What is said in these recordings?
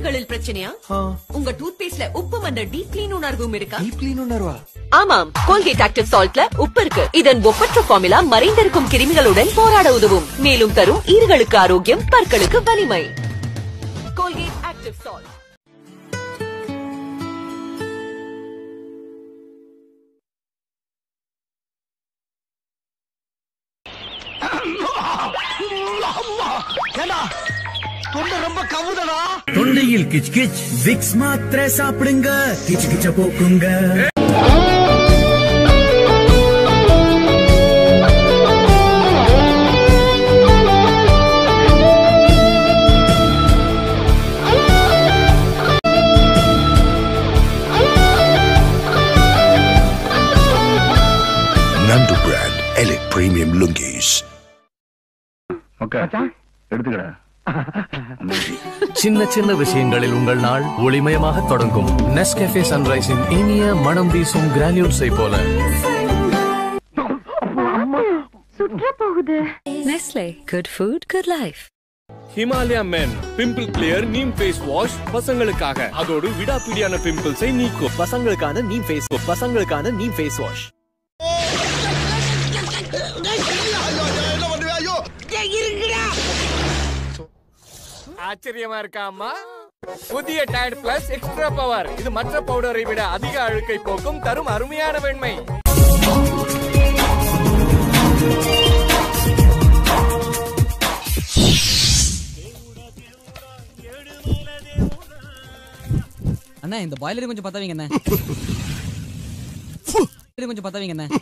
ஈறுகளில் பிரச்சனையா உங்க டூத் பேஸ்ட்ல உப்பு மண்ட டீப் கிளீன் உணர்வும் இருக்கா கிளீன் உணர்வா ஆமாம் கோல்கேட் ஆக்டிவ் சால்ட்ல உப்பு இருக்கு இதன் ஒப்பற்ற ஃபார்முலா மறைந்திருக்கும் கிருமிகளுடன் போராட உதவும் மேலும் தரும் ஈறுகளுக்கு ஆரோக்கியம் பற்களுக்கு வலிமை கோல்கேட் ஆக்டிவ் சால்ட் ஏண்டா தொண்டை ரொம்ப கவுதடா தொண்டையில் கிச் கிச் விக்ஸ் மாத்திரை சாப்பிடுங்க கிச் கிச்ச போக்குங்க Nandu brand Elite Premium Lungis. சின்ன சின்ன விஷயங்களில் உங்கள் நாள் ஒளிமயமாக தொடங்கும் நெஸ்கேஃபே சன்ரைஸின் இனிய மனம் வீசும் கிரானியூல்ஸை போல Nestle, good food, good life. Himalaya men pimple clear neem face wash பசங்களுக்காக அதோடு விடாப்பிடியான பிம்பிள்ஸை நீக்கும் பசங்களுக்கான நீம் ஃபேஸ் பசங்களுக்கான நீம் ஃபேஸ் வாஷ் ஆச்சரியமா இருக்கா அம்மா புதிய டயர் பிளஸ் எக்ஸ்ட்ரா பவர் இது மற்ற பவுடரை விட அதிக அழுக்கை போக்கும் தரும் அருமையான வெண்மை அண்ணா இந்த பாய்லர் கொஞ்சம் பத்தாவீங்க அண்ணா இது கொஞ்சம் பத்தாவீங்க அண்ணா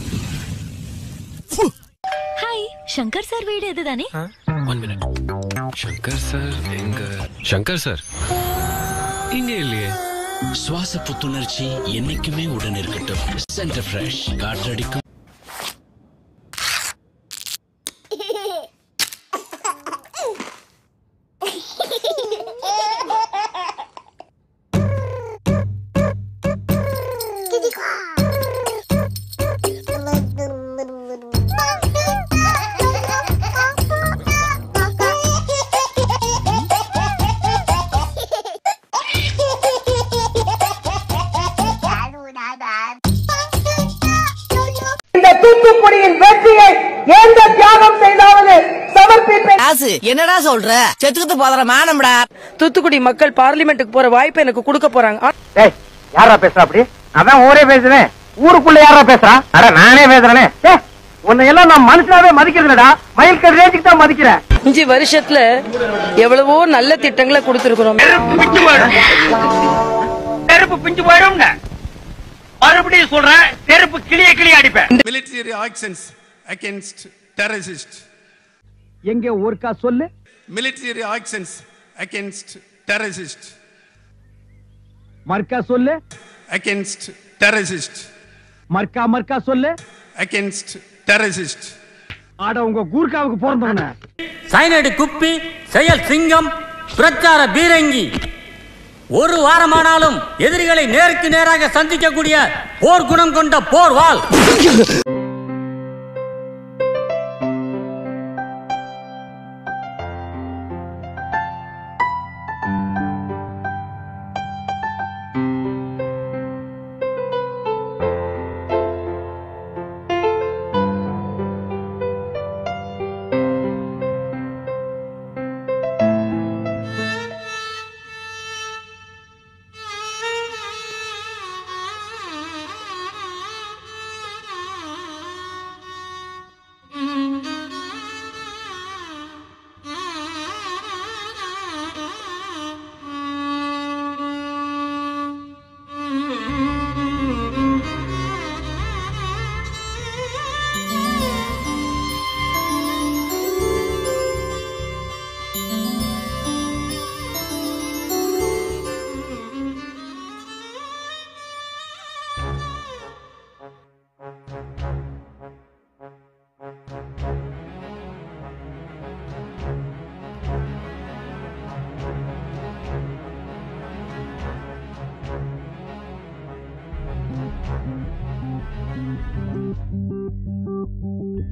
ஹாய் சங்கர் சார் வீடு இதுதானே ஒன் மினிட் சங்கர் சார் எங்க சங்கர் சார் இங்க இல்லையே சுவாச புத்துணர்ச்சி என்னைக்குமே உடன் இருக்கட்டும் சென்டர் ஃப்ரெஷ் காற்றடிக்கும் இந்த தூத்துக்குடியின் வெற்றியை எந்த தியாகம் செய்தாவது சமர்ப்பிப்பேன் காசு என்னடா சொல்ற செத்துக்கிட்டு போதற மானம்டா தூத்துக்குடி மக்கள் பார்லிமெண்ட்டுக்கு போற வாய்ப்பை எனக்கு கொடுக்க போறாங்க டேய் யாரா பேசுறா அப்படி அதான் ஊரே பேசுறேன் ஊருக்குள்ள யாரா பேசுறா அட நானே பேசுறேனே ஏய், உன்னை எல்லாம் நான் மனுஷனாவே மதிக்கிறதுலடா மயில்கல் ரேஞ்சுக்கு தான் மதிக்கிறேன் அஞ்சு வருஷத்துல எவ்வளவோ நல்ல திட்டங்களை கொடுத்திருக்கிறோம் நெருப்பு பிஞ்சு போயிடும் மறுபடியும் சொல்றேன் நெருப்பு கிளிய கிளிய அடிப்பேன் Military actions against terrorists. எங்க ஒருக்கா சொல்லு Military actions against terrorists. மர்க்கா சொல்லு Against terrorists. மர்க்கா மர்க்கா சொல்லு Against terrorists. ஆட உங்க கூர்க்காவுக்கு பிறந்தவன சைனடு குப்பி செயல் சிங்கம் பிரச்சார பீரங்கி ஒரு வாரமானாலும் எதிரிகளை நேருக்கு நேராக சந்திக்கக்கூடிய போர் குணம் கொண்ட போர் வாள்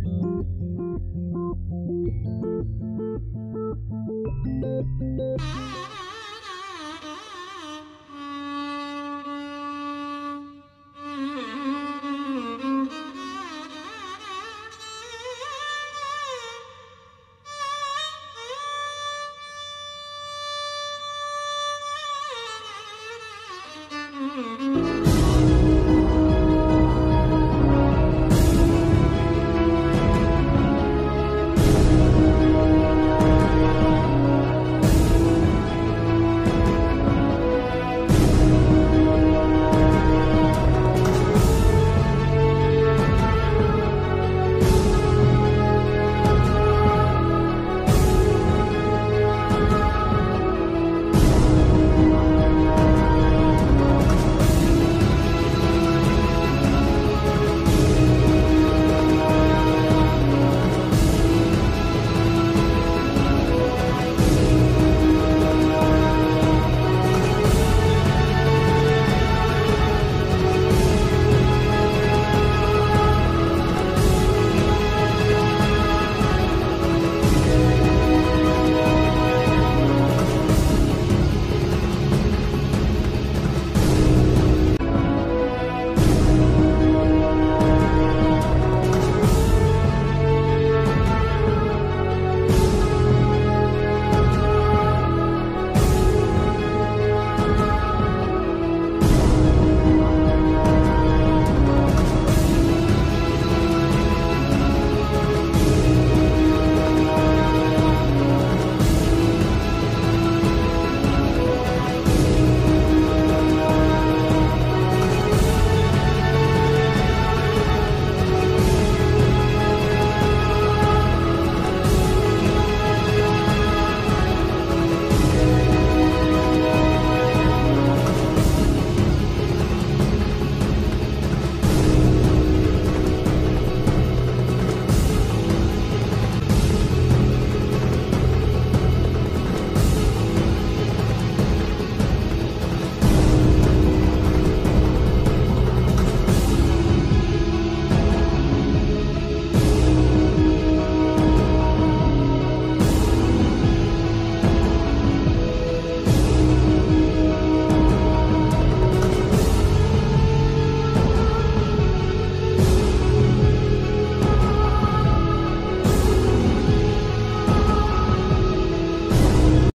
Thank you.